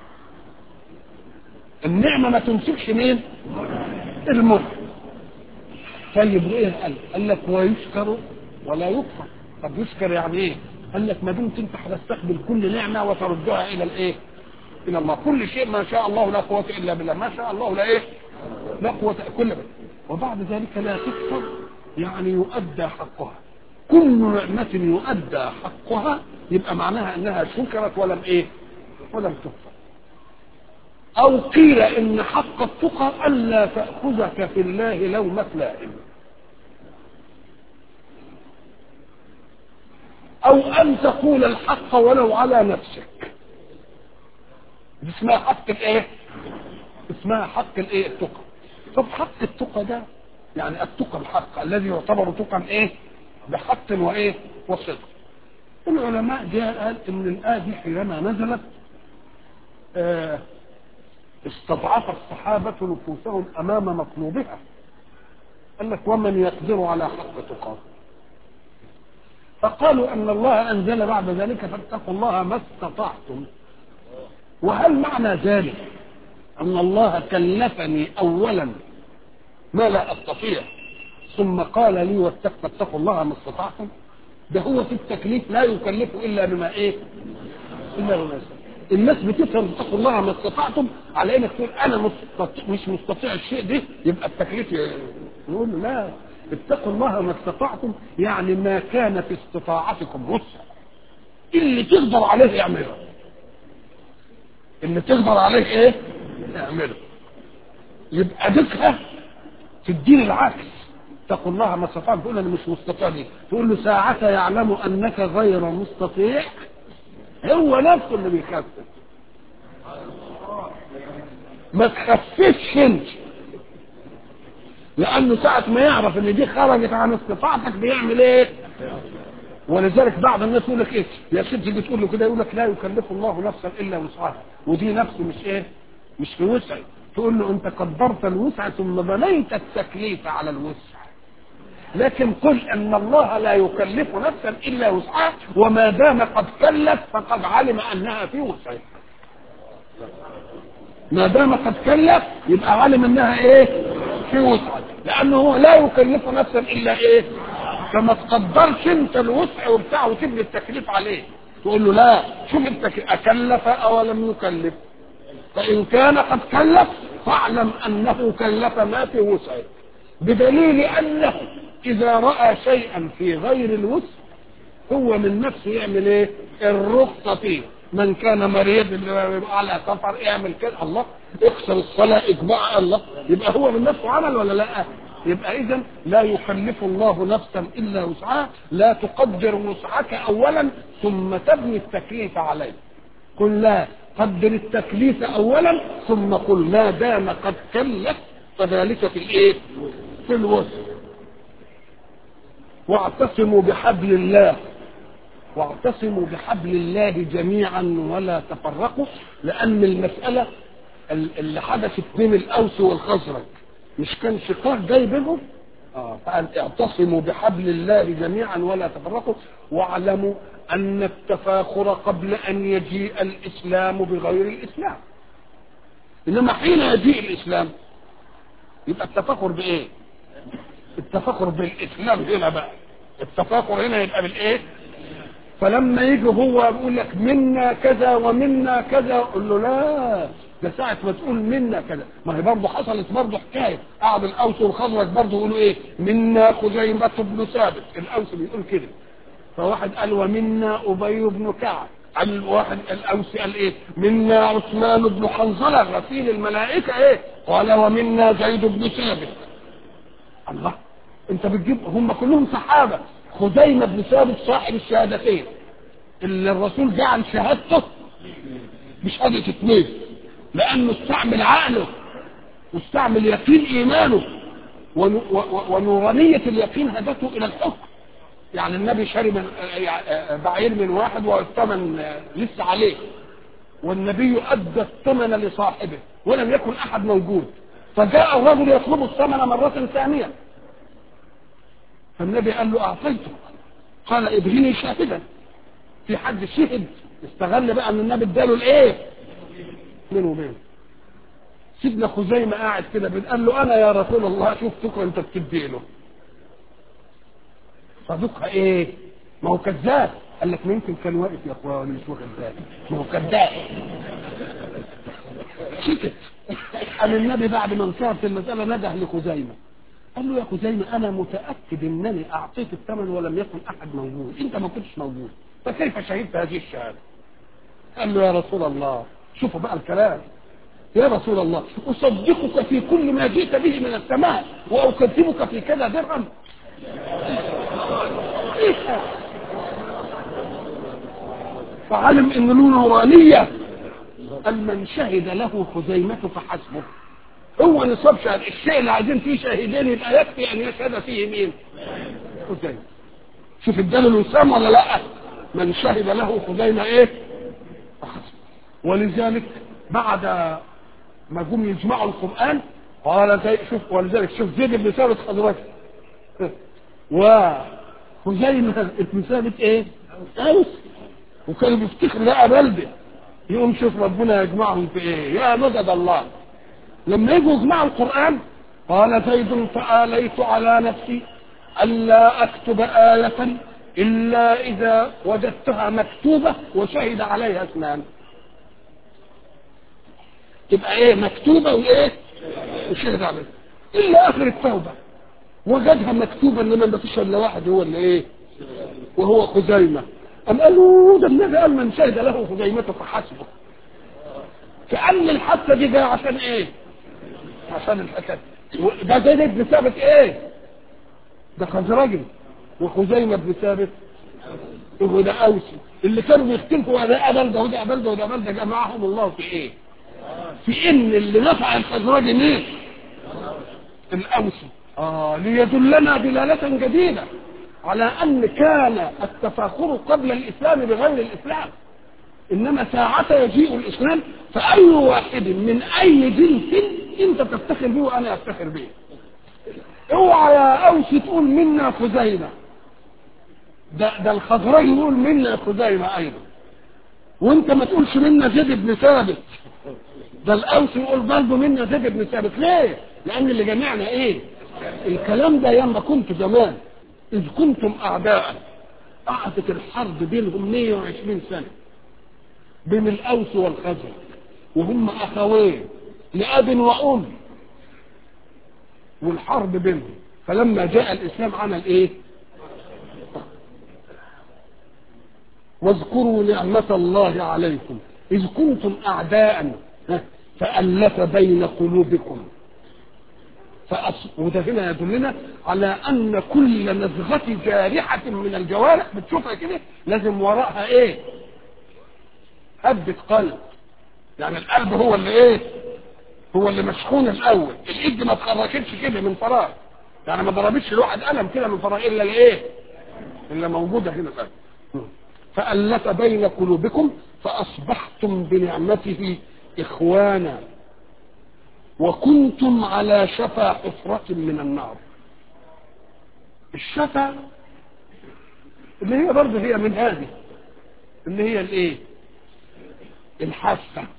النعمة ما تمسكش مين المنعم طيب وايه قال قال لك ويشكر ولا يكفر طب يشكر يعني ايه قال لك ما دمت انت هتستقبل كل نعمة وتردها الى الايه الى الله كل شيء ما شاء الله لا قوة الا بالله ما شاء الله لا ايه لا قوة كل بل. وبعد ذلك لا تكفر يعني يؤدى حقها كل نعمة يؤدى حقها يبقى معناها انها شكرت ولم ايه ولم تكفر او قيل ان حق التقى الا تأخذك في الله لومة لائم او ان تقول الحق ولو على نفسك دي اسمها حق الايه اسمها حق الايه التقى طب حق التقى ده يعني التقى الحق الذي يعتبر تقى ايه بحق وايه وصدق العلماء جاء قال ان الايه دي حينما نزلت آه استضعف الصحابة نفوسهم أمام مطلوبها قال لك ومن يقدر على حق تقاه فقالوا أن الله أنزل بعد ذلك فاتقوا الله ما استطعتم وهل معنى ذلك أن الله كلفني أولا ما لا أستطيع ثم قال لي واتقوا الله ما استطعتم ده هو في التكليف لا يكلف إلا بما إيه إلا بما يستطيع الناس بتفهم اتقوا الله ما استطعتم على انك تقول انا مستطيع مش مستطيع الشيء ده يبقى التكليف نقول لا اتقوا الله ما استطعتم يعني ما كان في استطاعتكم وسع اللي تقدر عليه اعمله اللي تقدر عليه ايه اعمله يبقى ذكرى في الدين العكس اتقوا الله ما استطعتم تقول انا مش مستطيع دي تقول له ساعة يعلم انك غير مستطيع هو نفسه اللي بيخفف ما تخففش انت لانه ساعة ما يعرف ان دي خرجت عن استطاعتك بيعمل ايه ولذلك بعض الناس يقول لك ايه يا ست دي تقول له كده يقول لك لا يكلف الله نفسا الا وسعها ودي نفسه مش ايه مش في وسعي تقول له انت قدرت الوسع ثم بنيت التكليف على الوسع لكن قل ان الله لا يكلف نفسا الا وسعها وما دام قد كلف فقد علم انها في وسعها ما دام قد كلف يبقى علم انها ايه في وسعها لانه هو لا يكلف نفسا الا ايه فما تقدرش انت الوسع وبتاع وتبني التكليف عليه تقول له لا شوف انت اكلف او لم يكلف فان كان قد كلف فاعلم انه كلف ما في وسعه بدليل انه اذا راى شيئا في غير الوسع هو من نفسه يعمل ايه الرخصه فيه من كان مريض اللي على سفر اعمل كده الله اكسر الصلاه اجماع الله يبقى هو من نفسه عمل ولا لا يبقى اذا لا يكلف الله نفسا الا وسعها لا تقدر وسعك اولا ثم تبني التكليف عليه قل لا قدر التكليف اولا ثم قل ما دام قد كلف فذلك في الايه في الوسع واعتصموا بحبل الله واعتصموا بحبل الله جميعا ولا تفرقوا لان المساله اللي حدثت بين الاوس والخزرج مش كان شقاق جاي بينهم اه فقال اعتصموا بحبل الله جميعا ولا تفرقوا واعلموا ان التفاخر قبل ان يجيء الاسلام بغير الاسلام انما حين يجيء الاسلام يبقى التفاخر بايه التفاخر بالاسلام هنا بقى التفاخر هنا يبقى بالايه فلما يجي هو يقول لك منا كذا ومنا كذا قول له لا ده ساعة ما تقول منا كذا ما هي برضه حصلت برضه حكاية قعد الأوس والخزرج برضه يقولوا إيه منا خزيمة بن ثابت الأوس بيقول كده فواحد قال ومنا ابي بن كعب قال واحد الاوسي قال ايه منا عثمان بن حنظله غسيل الملائكه ايه قال ومنا زيد بن ثابت الله انت بتجيب هم كلهم صحابه خزيمه بن ثابت صاحب الشهادتين اللي الرسول جعل شهادته بشهاده اثنين لانه استعمل عقله واستعمل يقين ايمانه ون- و- و- ونورانيه اليقين هدته الى الحكم يعني النبي شرب بعير من واحد والثمن لسه عليه والنبي ادى الثمن لصاحبه ولم يكن احد موجود فجاء الرجل يطلب الثمن مره ثانيه فالنبي قال له اعطيته قال ابهني شاهدا في حد شهد استغل بقى ان النبي اداله الايه بينه وبينه سيدنا خزيمه قاعد كده قال له انا يا رسول الله شفتك وانت بتديله صديقها ايه ما هو كذاب قال لك ممكن كان واقف يا اخويا وانا مش واخد بالي ما هو كذاب سكت قال النبي بعد ما انصرت المساله نده لخزيمه قال له يا خزيمه انا متاكد انني اعطيت الثمن ولم يكن احد موجود انت ما كنتش موجود فكيف شهدت هذه الشهاده قال له يا رسول الله شوفوا بقى الكلام يا رسول الله اصدقك في كل ما جئت به من السماء واكذبك في كذا درهم إيه؟ فعلم ان له نورانيه قال من شهد له خزيمة فحسبه هو نصاب شهد الشيء اللي عايزين فيه شاهدين يبقى يكفي ان يشهد فيه مين خزيمة شوف اداله الوسام ولا لا من شهد له خزيمة ايه فحسبه ولذلك بعد ما جم يجمعوا القرآن قال زي شوف ولذلك شوف زيد بن ثابت خزرجي وخزيمة ابن ثابت ايه اوس وكانوا بيفتخروا لقى بلده يقوم شوف ربنا يجمعهم في ايه يا مدد الله لما يجوا يجمعوا القرآن قال زيد فآليت على نفسي ألا أكتب آية إلا إذا وجدتها مكتوبة وشهد عليها اثنان تبقى ايه مكتوبة وايه وشهد عليها إلا آخر التوبة وجدها مكتوبة إنما ما فيش إلا واحد هو اللي ايه وهو خزيمة أم قالوا ده النبي قال من شهد له خزيمته فحسبه كأن الحادثة دي جاية عشان ايه عشان الحكاية ده زيد بن ثابت ايه ده خزرجي وخزيمة بن ثابت هو ده اوسي اللي كانوا بيختلفوا ده قبل ده وده قبل ده وده قبل ده جمعهم الله في ايه في ان اللي نفع الخزرجي مين الاوسي اه ليدلنا دلالة جديدة على ان كان التفاخر قبل الاسلام بغير الاسلام انما ساعة يجيء الاسلام فاي واحد من اي جنس انت تفتخر به وانا افتخر به اوعى يا اوس تقول منا خزيمة ده ده الخزرجي يقول منا خزيمة ايضا وانت ما تقولش منا زيد بن ثابت ده الاوس يقول برضه منا زيد بن ثابت ليه لان اللي جمعنا ايه الكلام ده ياما كنت زمان إذ كنتم أعداء قعدت الحرب بينهم 120 سنة بين الأوس والخزرج وهم أخوين لأب وأم والحرب بينهم فلما جاء الإسلام عمل إيه؟ واذكروا نعمة الله عليكم إذ كنتم أعداء فألف بين قلوبكم فأص... وده هنا يدلنا على ان كل نزغة جارحة من الجوارح بتشوفها كده لازم وراءها ايه هبة قلب يعني القلب هو اللي ايه هو اللي مشحون الاول الايد ما اتحركتش كده من فراغ يعني ما ضربتش الواحد قلم كده من فراغ الا الايه الا موجودة هنا القلب فألف بين قلوبكم فأصبحتم بنعمته إخوانا وكنتم على شفا حفرة من النار الشفا اللي هي برضه هي من هذه اللي هي الايه الحافة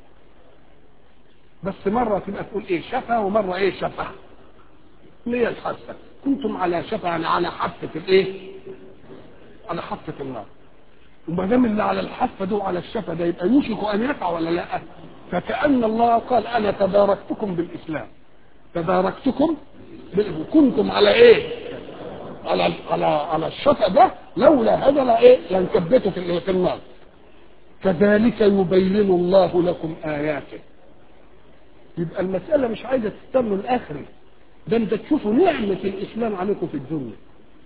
بس مرة تبقى تقول ايه شفا ومرة ايه شفا اللي هي الحافة كنتم على شفا يعني على حافة الايه على حافة النار وما دام اللي على الحافة ده وعلى الشفا ده يبقى يوشك ان يقع ولا لا فكأن الله قال أنا تباركتكم بالإسلام تباركتكم بال... كنتم على إيه على على على الشفا ده لولا هذا لا ايه لانكبته في في النار كذلك يبين الله لكم اياته يبقى المسألة مش عايزة تستنوا الآخر ده انت تشوفوا نعمة الإسلام عليكم في الدنيا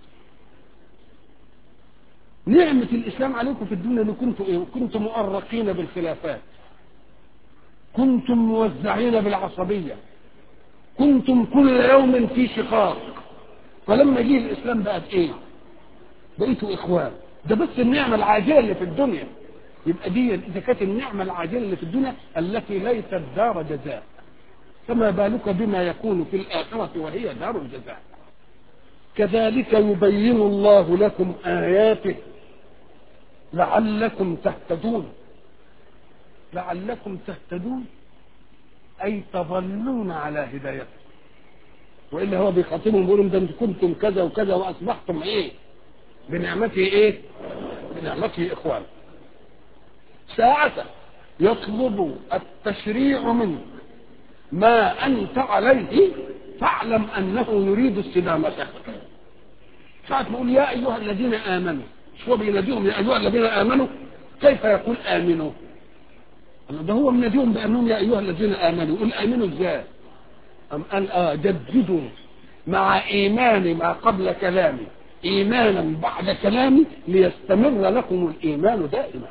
نعمة الإسلام عليكم في الدنيا اللي كنتم إيه؟ كنتم مؤرقين بالخلافات كنتم موزعين بالعصبية كنتم كل يوم في شقاق فلما جه الإسلام بقت إيه بقيتوا إخوان ده بس النعمة العاجلة اللي في الدنيا يبقى دي إذا كانت النعمة العاجلة اللي في الدنيا التي ليست دار جزاء فما بالك بما يكون في الآخرة وهي دار الجزاء كذلك يبين الله لكم آياته لعلكم تهتدون لعلكم تهتدون أي تظلون على هدايته وإلا هو بيخاطبهم بيقولهم ده انتم كنتم كذا وكذا وأصبحتم إيه بنعمته إيه بنعمته إخوان ساعة يطلب التشريع منك ما أنت عليه فاعلم أنه يريد استدامتك ساعة نقول يا أيها الذين آمنوا شو بيناديهم يا أيها الذين آمنوا كيف يقول آمنوا ده هو مناديهم بأنهم يا أيها الذين آمنوا يقول آمنوا إزاي أم قال آه جددوا مع إيمان ما قبل كلامي إيمانا بعد كلامي ليستمر لكم الإيمان دائما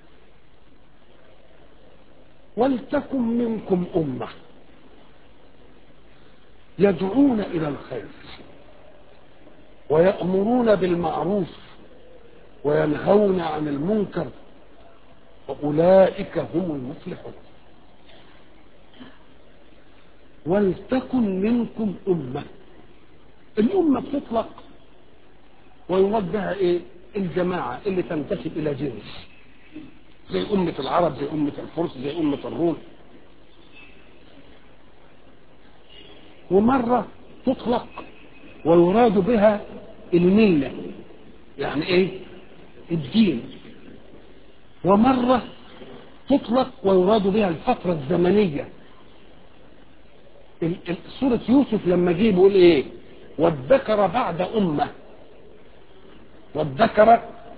ولتكن منكم أمة يدعون إلى الخير ويأمرون بالمعروف وينهون عن المنكر وأولئك هم المفلحون ولتكن منكم أمة الأمة بتطلق ويراد بها إيه الجماعة اللي تنتسب إلى جنس زي أمة العرب زي أمة الفرس زي أمة الروم ومرة تطلق ويراد بها الملة يعني ايه الدين ومرة تطلق ويراد بها الفترة الزمنية سورة يوسف لما جه بيقول ايه والذكر بعد أمة والذكر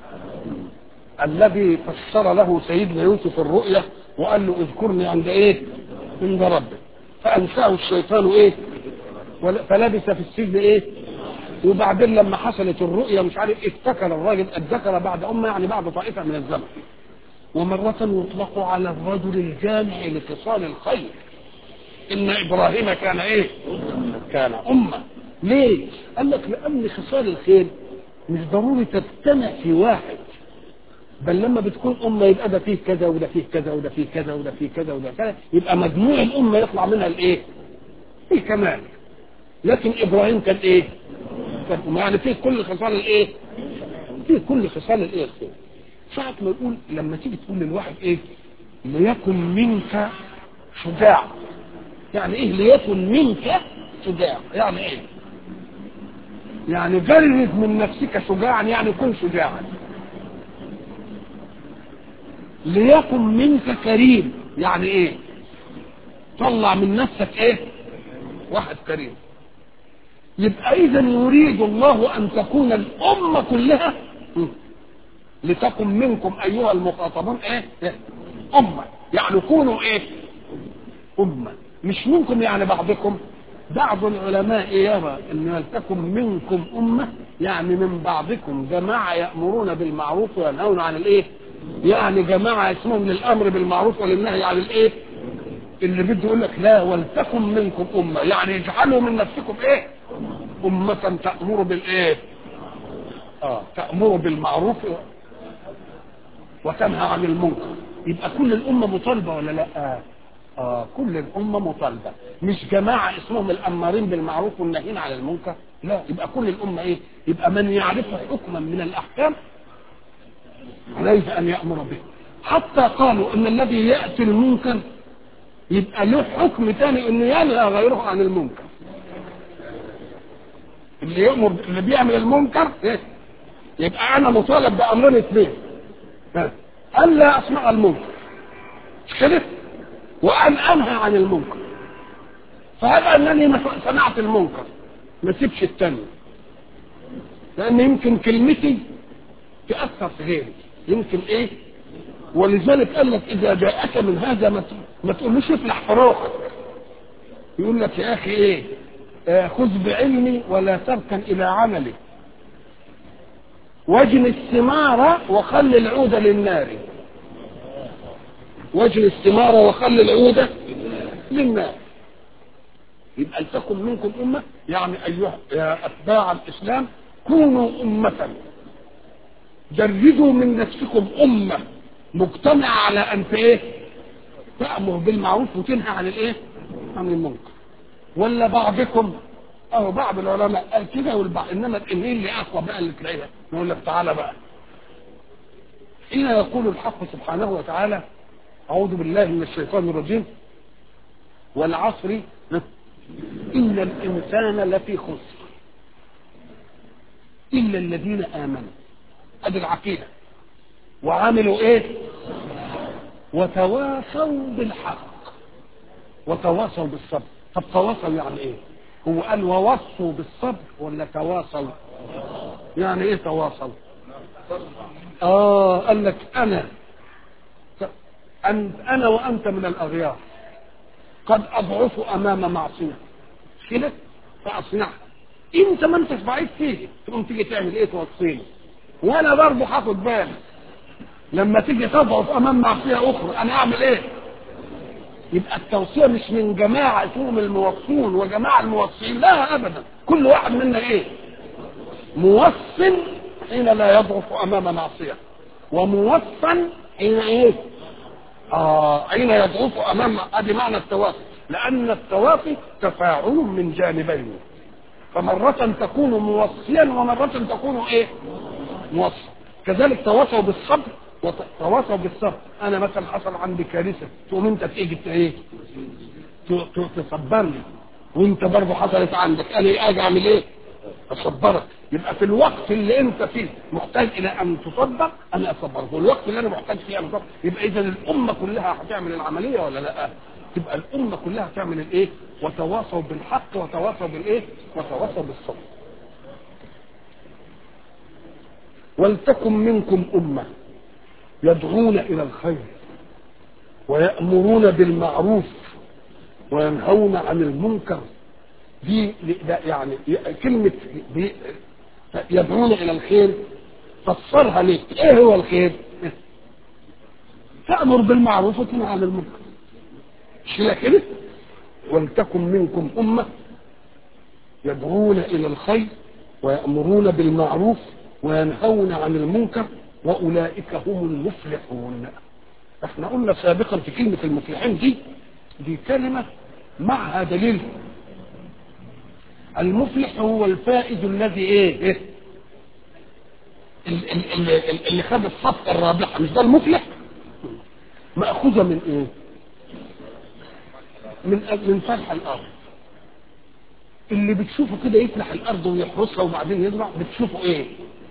الذي فسر له سيدنا يوسف الرؤيا وقال له اذكرني عند ايه عند ربك فأنساه الشيطان ايه فلبث في السجن ايه وبعدين لما حصلت الرؤيا مش عارف افتكر الراجل الذكر بعد امه يعني بعد طائفه من الزمن ومرة يطلق على الرجل الجامع لخصال الخير ان ابراهيم كان ايه كان امه ليه قال لك لان خصال الخير مش ضروري تجتمع في واحد بل لما بتكون أمة يبقى ده فيه كذا وده فيه كذا وده فيه كذا وده فيه كذا وده كذا يبقى مجموع الأمة يطلع منها الإيه؟ الكمال لكن إبراهيم كان إيه؟ كان أمة يعني فيه كل خصال الإيه؟ فيه كل خصال الإيه الخير ساعة ما يقول لما تيجي تقول للواحد إيه؟ ليكن منك شجاع يعني إيه ليكن منك شجاع يعني إيه؟ يعني جرد من نفسك شجاعا يعني كن شجاعا ليكن منك كريم يعني ايه طلع من نفسك ايه واحد كريم يبقى اذا يريد الله ان تكون الامه كلها لتكن منكم ايها المخاطبون ايه, إيه؟ امه يعني كونوا ايه امه مش منكم يعني بعضكم بعض العلماء يرى ان تكن منكم امه يعني من بعضكم جماعه يامرون بالمعروف وينهون عن الايه يعني جماعة اسمهم للأمر بالمعروف وللنهي عن الإيه اللي بده يقول لك لا ولتكن منكم أمة يعني اجعلوا من نفسكم إيه أمة تأمر بالإيه آه تأمر بالمعروف وتنهى عن المنكر يبقى كل الأمة مطالبة ولا لا آه. آه كل الأمة مطالبة مش جماعة اسمهم الأمارين بالمعروف والناهين عن المنكر لا يبقى كل الأمة إيه يبقى من يعرف حكما من الأحكام عليه أن يأمر به حتى قالوا أن الذي يأتي المنكر يبقى له حكم ثاني أنه ينهى غيره عن المنكر اللي يأمر اللي بيعمل المنكر إيه؟ يبقى أنا مطالب بأمرين اثنين ألا أصنع المنكر مش كده؟ وأن أنهى عن المنكر فهذا أنني صنعت المنكر ما سيبش الثاني لان يمكن كلمتي تاثر في غيري يمكن ايه ولذلك قال لك اذا جاءك من هذا ما ت- ما تقولوش افلح في روحك يقول لك يا اخي ايه آه، خذ بعلمي ولا تركن الى عملي واجن الثمار وخل العود للنار واجن الثمار وخل العود للنار يبقى لتكن منكم أمة يعني أيها يا أتباع الإسلام كونوا أمة جردوا من نفسكم أمة مجتمعة على أن ت- إيه تأمر بالمعروف وتنهى عن الإيه عن المنكر ولا بعضكم أو بعض العلماء قال كده والبعض إنما الإيه اللي أقوى بقى اللي تلاقيها نقول لك تعالى بقى حين يقول الحق سبحانه وتعالى أعوذ بالله من الشيطان الرجيم والعصر إن الإنسان لفي خسر إلا الذين آمنوا أدي العقيدة وعملوا إيه وتواصوا بالحق وتواصوا بالصبر طب تواصوا يعني إيه هو قال ووصوا بالصبر ولا تواصوا يعني إيه تواصوا آه قال لك أنا أنت أنا وأنت من الأغيار قد أضعف أمام معصية كده فأصنعها أنت ما أنتش ضعيف فيه تقوم تيجي تعمل إيه توصيني وأنا برضه هاخد بالي لما تيجي تضعف أمام معصية أخرى أنا أعمل إيه؟ يبقى التوصية مش من جماعة اسمهم الموصون وجماعة الموصين لا أبدا كل واحد منا إيه؟ موصل حين لا يضعف أمام معصية وموصل حين إيه؟ آه أين يضعف أمام أدي معنى التوافي لأن التوافي تفاعل من جانبين فمرة تكون موصيا ومرة تكون إيه موصل كذلك تواصوا بالصبر وتواصوا بالصبر أنا مثلا حصل عندي كارثة تقوم أنت تيجي إيه ت- ت- تصبرني وأنت برضه حصلت عندك أنا إيه أجي أعمل إيه اصبرك يبقى في الوقت اللي انت فيه محتاج الى ان تصبر انا اصبرك والوقت اللي انا محتاج فيه ان اصبر يبقى اذا الامه كلها هتعمل العمليه ولا لا تبقى الامه كلها هتعمل الايه وتواصوا بالحق وتواصوا بالايه وتواصوا بالصبر ولتكن منكم امه يدعون الى الخير ويامرون بالمعروف وينهون عن المنكر دي ده يعني كلمة دي يدعون إلى الخير فسرها ليه؟ إيه هو الخير؟ تأمر بالمعروف وتنهى عن المنكر. مش كده كده؟ ولتكن منكم أمة يدعون إلى الخير ويأمرون بالمعروف وينهون عن المنكر وأولئك هم المفلحون. احنا قلنا سابقا في كلمة المفلحين دي دي كلمة معها دليل المفلح هو الفائز الذي ايه, إيه؟ ال- ال- ال- ال- اللي خد الصفقه الرابحه مش ده المفلح ماخوذه من ايه من من فلح الارض اللي بتشوفه كده يفلح الارض ويحرسها وبعدين يزرع بتشوفه ايه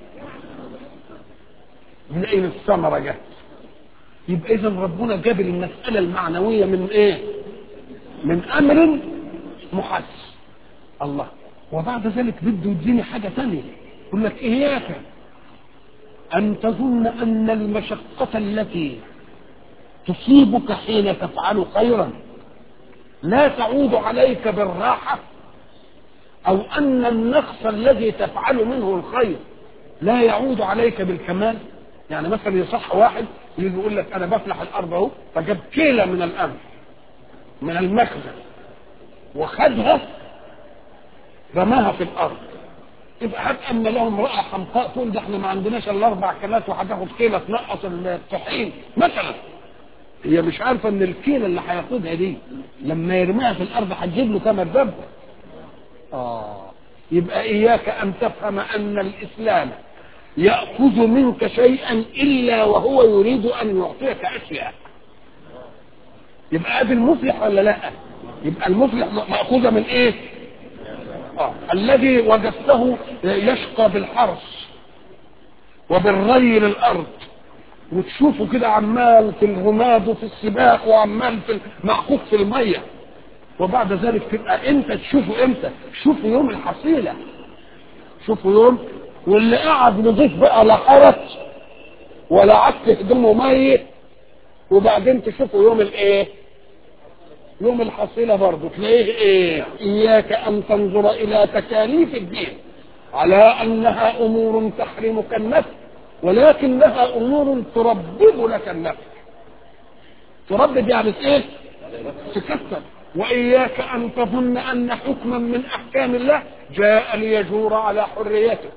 بنلاقي إن الثمره جت يبقى اذا ربنا جاب المساله المعنويه من ايه من امر محس الله وبعد ذلك بده يديني حاجة تانية يقول لك إياك أن تظن أن المشقة التي تصيبك حين تفعل خيرا لا تعود عليك بالراحة أو أن النقص الذي تفعل منه الخير لا يعود عليك بالكمال يعني مثلا يصح واحد يجي يقول لك أنا بفلح الأرض أهو فجاب كيلة من الأمر من المخزن وخدها رماها في الارض يبقى هات ان له امراه حمقاء تقول ده احنا ما عندناش الا اربع كيلات وهتاخد كيله تنقص الطحين مثلا هي مش عارفه ان الكيله اللي هياخدها دي لما يرميها في الارض هتجيب له كام الدب اه يبقى اياك ان تفهم ان الاسلام ياخذ منك شيئا الا وهو يريد ان يعطيك اشياء يبقى ادي المفلح ولا لا يبقى المفلح ماخوذه من ايه آه. الذي وجدته يشقى بالحرث وبالري للارض وتشوفه كده عمال في الرماد وفي السباق وعمال في معكوك في الميه وبعد ذلك تبقى امتى تشوفه امتى شوفوا يوم الحصيله شوفوا يوم واللي قعد نضيف بقى لا حرس ولا عك هدمه ميت وبعدين تشوفوا يوم الايه يوم الحصيلة برضه تلاقيه ايه اياك ان تنظر الى تكاليف الدين على انها امور تحرمك النفس ولكنها امور تربب لك النفس تربب يعني ايه تكسر واياك ان تظن ان حكما من احكام الله جاء ليجور على حريتك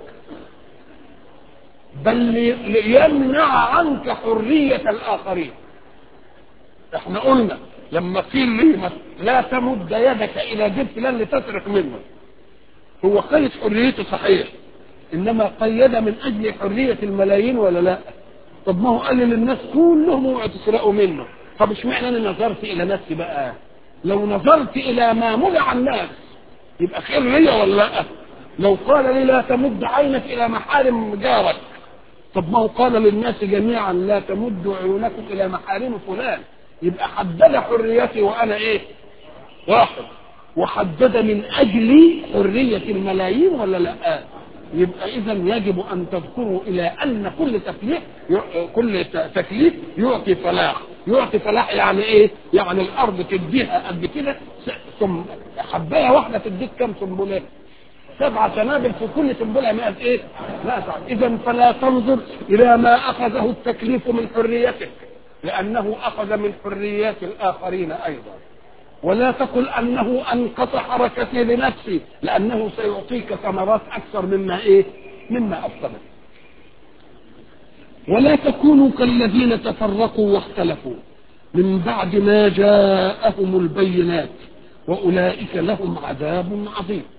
بل ليمنع عنك حرية الآخرين احنا قلنا لما قيل لي لا تمد يدك إلى جيب فلان لتسرق منه هو قيد حريته صحيح إنما قيد من أجل حرية الملايين ولا لا طب ما هو قال للناس كلهم اوعوا تسرقوا منه طب اشمعنى انا نظرت الى نفسي بقى لو نظرت الى ما منع الناس يبقى خير ليا ولا لا لو قال لي لا تمد عينك الى محارم جارك طب ما هو قال للناس جميعا لا تمدوا عيونكم الى محارم فلان يبقى حدد حريتي وانا ايه واحد وحدد من اجل حرية الملايين ولا لا يبقى اذا يجب ان تذكروا الى ان كل تكليف كل تكليف يعطي فلاح يعطي فلاح يعني ايه يعني الارض تديها قد كده ثم حبايه واحده تديك كم سنبله سبع سنابل في كل سنبله 100 ايه؟ لا اذا فلا تنظر الى ما اخذه التكليف من حريتك لانه اخذ من حريات الاخرين ايضا ولا تقل انه انقص حركتي لنفسي لانه سيعطيك ثمرات اكثر مما ايه؟ مما افضلت ولا تكونوا كالذين تفرقوا واختلفوا من بعد ما جاءهم البينات واولئك لهم عذاب عظيم